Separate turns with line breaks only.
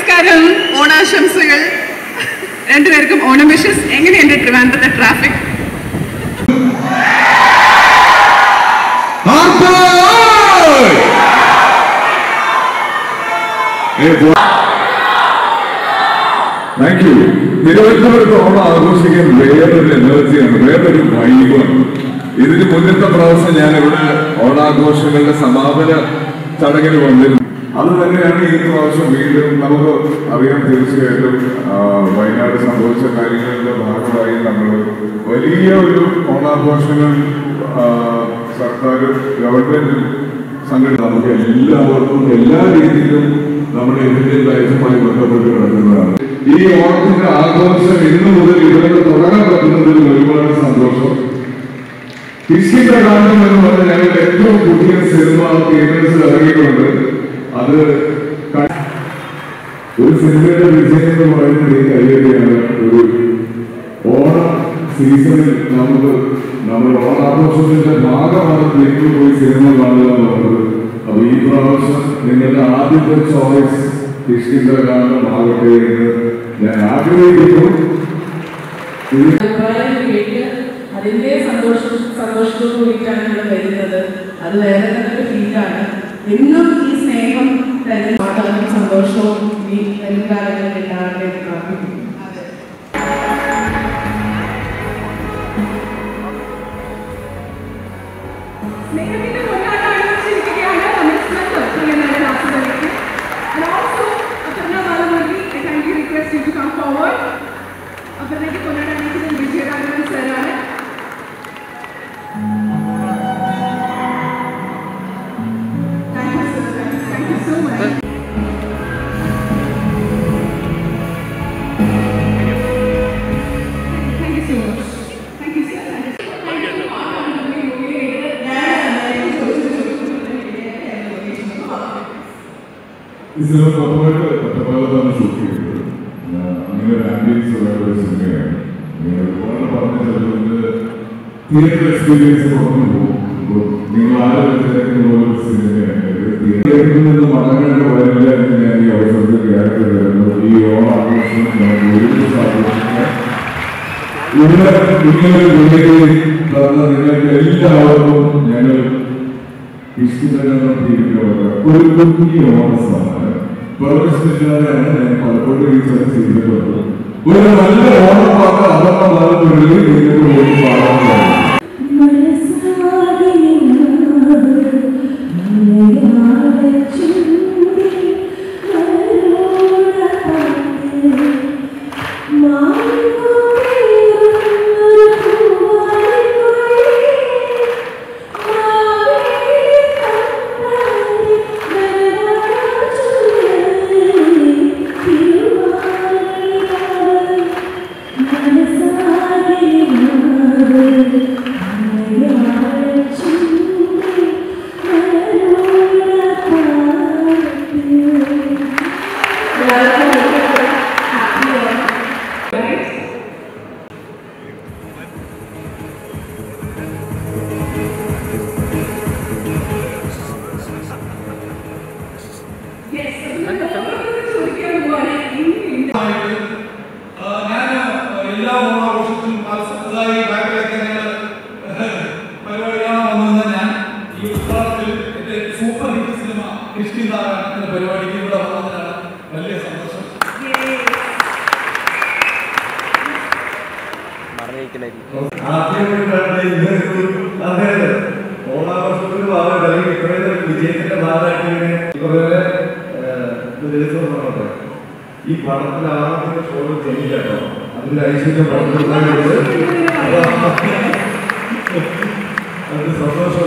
നമസ്കാരം ഓണാശംസകൾ രണ്ടുപേർക്കും ഓണം വിഷസ് എങ്ങനെയുണ്ട് ട്രിവാൻഡ്രത്തെ ട്രാഫിക്
താങ്ക് യു തിരുവനന്തപുരത്ത് ഓണം ആഘോഷിക്കാൻ വേറൊരു എനർജിയാണ് വേറൊരു വൈബാണ് ഇതിന് മുന്നത്തെ പ്രാവശ്യം ഞാൻ ഇവിടെ ഓണാഘോഷങ്ങളുടെ സമാപന ചടങ്ങിന് വന്നിരുന്നു അത് തന്നെയാണ് ഈ പ്രാവശ്യം വീണ്ടും നമുക്ക് അറിയാം തീർച്ചയായിട്ടും ആ, വയനാട് സംഭവിച്ച കാര്യങ്ങളുടെ ഭാഗമായി നമ്മൾ വലിയ ഒരു ഓണാഘോഷങ്ങൾ ആ, സർക്കാരും ഗവൺമെന്റും സംഘടന നമുക്ക് എല്ലാവർക്കും എല്ലാ രീതിയിലും നമ്മുടെ ഇന്ത്യൻ ലൈഫുമായി ബന്ധപ്പെട്ട് കിടക്കുന്നതാണ് ഈ ഓണത്തിന്റെ ആഘോഷം ഇന്നു മുതൽ ഇവിടെ തുടങ്ങാൻ പറ്റുന്നതിൽ ഒരുപാട് സന്തോഷം ഫിഷിന്റെ കാലം എന്ന് പറഞ്ഞാൽ ഞങ്ങളുടെ ഏറ്റവും പുതിയ സിനിമ തിയേറ്റേഴ്സിൽ ഇറങ്ങിയിട്ടുണ്ട് അത് ക- ഒരു സിനിമയുടെ വിജയം എന്ന് പറയുന്നത് ഈ കയ്യേറിയാണ് ഒരു ഓണ സീസണിൽ നമുക്ക് നമ്മൾ ഓണാഘോഷത്തിന്റെ ഭാഗമാണ് തിയേറ്ററിൽ പോയി സിനിമ കാണുക എന്നുള്ളത് അപ്പൊ ഈ പ്രാവശ്യം നിങ്ങളുടെ ആദ്യത്തെ ചോയ്സ് ഫിഷിന്റെ കാലം ആകട്ടെ എന്ന് ഞാൻ ആഗ്രഹിക്കുന്നു ഇത്
അഭിപ്രായം കേട്ട് അതിന്റെ സന്തോഷം സന്തോഷത്തോടു കൂടിയിട്ടാണ് ഇവിടെ വരുന്നത് അത് വേറെ തന്നെ ഒരു ഫീലാണ് എന്നും ഈ സ്നേഹം തന്നെ സമാധാനവും സന്തോഷവും ഈ വരും കാലങ്ങളിൽ ഉണ്ടാകട്ടെ എന്ന് പ്രാർത്ഥിക്കുന്നു
സ്നേഹത്തിന്റെ പൊന്നാണ് ആഘോഷിച്ചിരിക്കുകയാണ് കമ്മിറ്റ്മെന്റ് പ്രിയനായ രാഷ്ട്രപതിക്ക് And also, Aparna Balamurli, I kindly request you to come forward. അപ്പുറത്തേക്ക് കൊണ്ടാടാനിരിക്കുന്നത് വിജയരാഘവൻ സാറാണ് Thank you, sir. Thank you. Thank you so much. Thank you so much. Thank you, sir. Thank you.
ഈ സിനിമ സ്വന്തമായിട്ട് ഒറ്റപ്പാലത്താണ് ഷൂട്ട് ചെയ്തത് ഞാൻ അങ്ങനെ ഒരു ആംബിയൻസ് ഉള്ള ഒരു സിനിമയാണ് നിങ്ങൾ ഒരുപാട് പറഞ്ഞ ചിലത് തിയേറ്റർ എക്സ്പീരിയൻസ് പറഞ്ഞു പോകും അപ്പോൾ നിങ്ങൾ ആരും വിചാരിക്കുന്ന പോലെ ഒരു സിനിമയാണ് ഇത് തിയേറ്ററിൽ നിന്ന് മടങ്ങേണ്ട വരില്ല എന്ന് ഞാൻ ഈ അവസരത്തിൽ കേൾക്കുകയായിരുന്നു ഈ ഓണം ആഘോഷം നമുക്ക് ഒരുമിച്ച് ആഘോഷിക്കാൻ ഇവിടെ നിങ്ങളുടെ വേദിയിൽ തന്ന നിങ്ങൾക്ക് എല്ലാവർക്കും ഞങ്ങൾ ഇഷ്ടപ്പെടുന്ന ഒരു കുഞ്ഞി ഓണസമാണ് പ്രവേശിക്കാതെയാണ് ഞാൻ പലപ്പോഴും ഈ ചർച്ച ചെയ്തിട്ടുള്ളത് ഒരു നല്ല ഓണപ്പാട്ട് അതൊക്കെ ഭാഗത്തുള്ളിൽ നിങ്ങൾക്ക് വേണ്ടി പാടാൻ
ഞാൻ എല്ലാ ഓണാഘോഷത്തിലും പുതുതായി ബാക്കിലൊക്കെ ഞങ്ങൾ പരിപാടിയാണ് വന്നത് ഞാൻ ഈ ഉത്സവത്തിൽ എന്റെ സൂപ്പർ ഹിറ്റ് സിനിമ കിഷ്കിന്താരൻ എന്ന പരിപാടിക്ക് ഇവിടെ വന്നതിനാണ് വലിയ സന്തോഷം
ആദ്യമായിട്ടാണ് ഇങ്ങനൊരു അതായത് ഓണാഘോഷത്തിന്റെ ഭാഗമായിട്ട് അല്ലെങ്കിൽ ഇത്രയും തരം വിജയത്തിന്റെ ഭാഗമായിട്ട് ഇങ്ങനെ ഇതുപോലെ ദിവസം പറഞ്ഞത് ഈ പടത്തിൽ ആദ്യത്തെ ഷോയിൽ ജനിക്കാട്ടോ അതിന്റെ ഐശ്വര്യം പടത്തിലുണ്ടായിട്ട് അത് സന്തോഷം